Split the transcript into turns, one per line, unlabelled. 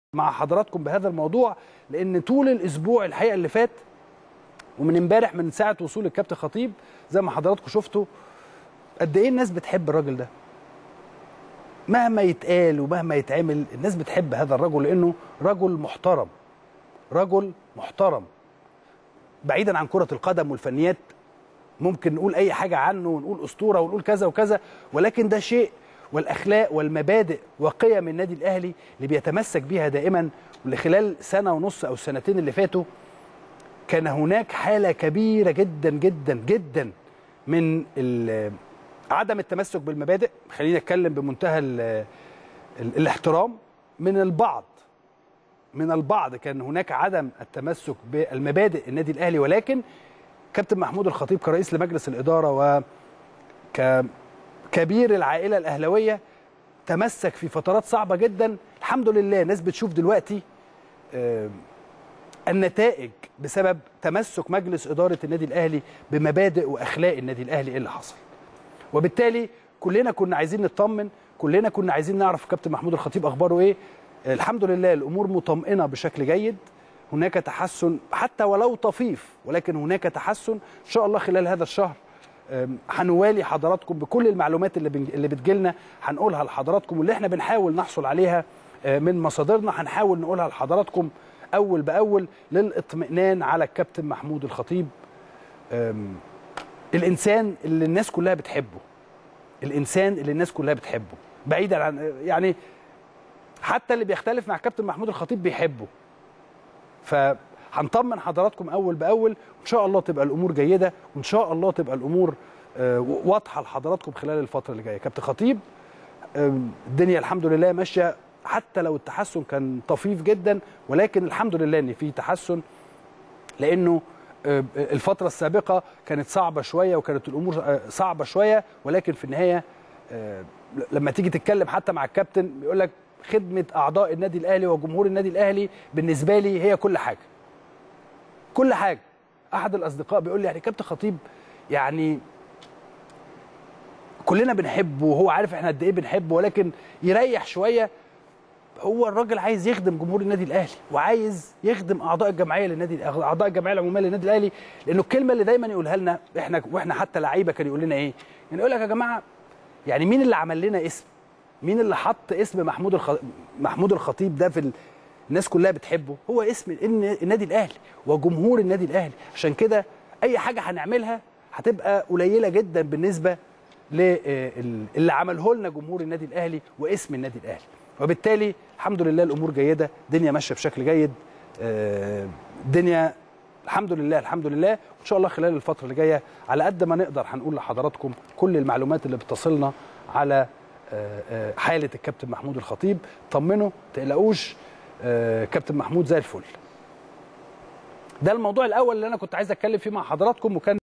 مع حضراتكم بهذا الموضوع لان طول الاسبوع الحقيقه اللي فات ومن امبارح من ساعه وصول الكابتن خطيب زي ما حضراتكم شفتوا قد ايه الناس بتحب الراجل ده مهما يتقال ومهما يتعمل الناس بتحب هذا الرجل لانه رجل محترم رجل محترم بعيدا عن كره القدم والفنيات ممكن نقول اي حاجه عنه ونقول اسطوره ونقول كذا وكذا ولكن ده شيء والاخلاق والمبادئ وقيم النادي الاهلي اللي بيتمسك بيها دائما واللي خلال سنه ونص او السنتين اللي فاتوا كان هناك حاله كبيره جدا جدا جدا من عدم التمسك بالمبادئ خلينا نتكلم بمنتهى ال ال الاحترام من البعض من البعض كان هناك عدم التمسك بالمبادئ النادي الاهلي ولكن كابتن محمود الخطيب كرئيس لمجلس الاداره وكبير العائله الاهلاويه تمسك في فترات صعبه جدا الحمد لله الناس بتشوف دلوقتي النتائج بسبب تمسك مجلس اداره النادي الاهلي بمبادئ واخلاق النادي الاهلي ايه اللي حصل وبالتالي كلنا كنا عايزين نطمن كلنا كنا عايزين نعرف كابتن محمود الخطيب اخباره ايه الحمد لله الامور مطمئنه بشكل جيد هناك تحسن حتى ولو طفيف ولكن هناك تحسن ان شاء الله خلال هذا الشهر هنوالي حضراتكم بكل المعلومات اللي اللي بتجيلنا هنقولها لحضراتكم واللي احنا بنحاول نحصل عليها من مصادرنا هنحاول نقولها لحضراتكم اول باول للاطمئنان على الكابتن محمود الخطيب الانسان اللي الناس كلها بتحبه الانسان اللي الناس كلها بتحبه بعيدا عن يعني حتى اللي بيختلف مع كابتن محمود الخطيب بيحبه فهنطمن حضراتكم اول باول وان شاء الله تبقى الامور جيده وان شاء الله تبقى الامور واضحه لحضراتكم خلال الفتره اللي جايه كابتن خطيب الدنيا الحمد لله ماشيه حتى لو التحسن كان طفيف جدا ولكن الحمد لله ان في تحسن لانه الفترة السابقة كانت صعبة شوية وكانت الأمور صعبة شوية ولكن في النهاية لما تيجي تتكلم حتى مع الكابتن بيقول لك خدمة أعضاء النادي الأهلي وجمهور النادي الأهلي بالنسبة لي هي كل حاجة كل حاجة أحد الأصدقاء بيقول لي يعني كابتن خطيب يعني كلنا بنحبه وهو عارف احنا قد ايه بنحبه ولكن يريح شويه هو الراجل عايز يخدم جمهور النادي الاهلي وعايز يخدم اعضاء الجمعيه للنادي اعضاء الجمعيه العموميه للنادي الاهلي لانه الكلمه اللي دايما يقولها لنا احنا واحنا حتى لعيبه كان يقول لنا ايه؟ يعني يقول لك يا جماعه يعني مين اللي عمل لنا اسم؟ مين اللي حط اسم محمود الخ... محمود الخطيب ده في ال... الناس كلها بتحبه هو اسم النادي الاهلي وجمهور النادي الاهلي عشان كده اي حاجه هنعملها هتبقى قليله جدا بالنسبه للي عمله لنا جمهور النادي الاهلي واسم النادي الاهلي وبالتالي الحمد لله الامور جيده الدنيا ماشيه بشكل جيد الدنيا الحمد لله الحمد لله وان شاء الله خلال الفتره اللي جايه على قد ما نقدر هنقول لحضراتكم كل المعلومات اللي بتصلنا على حاله الكابتن محمود الخطيب طمنوا تقلقوش كابتن محمود زي الفل ده الموضوع الاول اللي انا كنت عايز اتكلم فيه مع حضراتكم وكان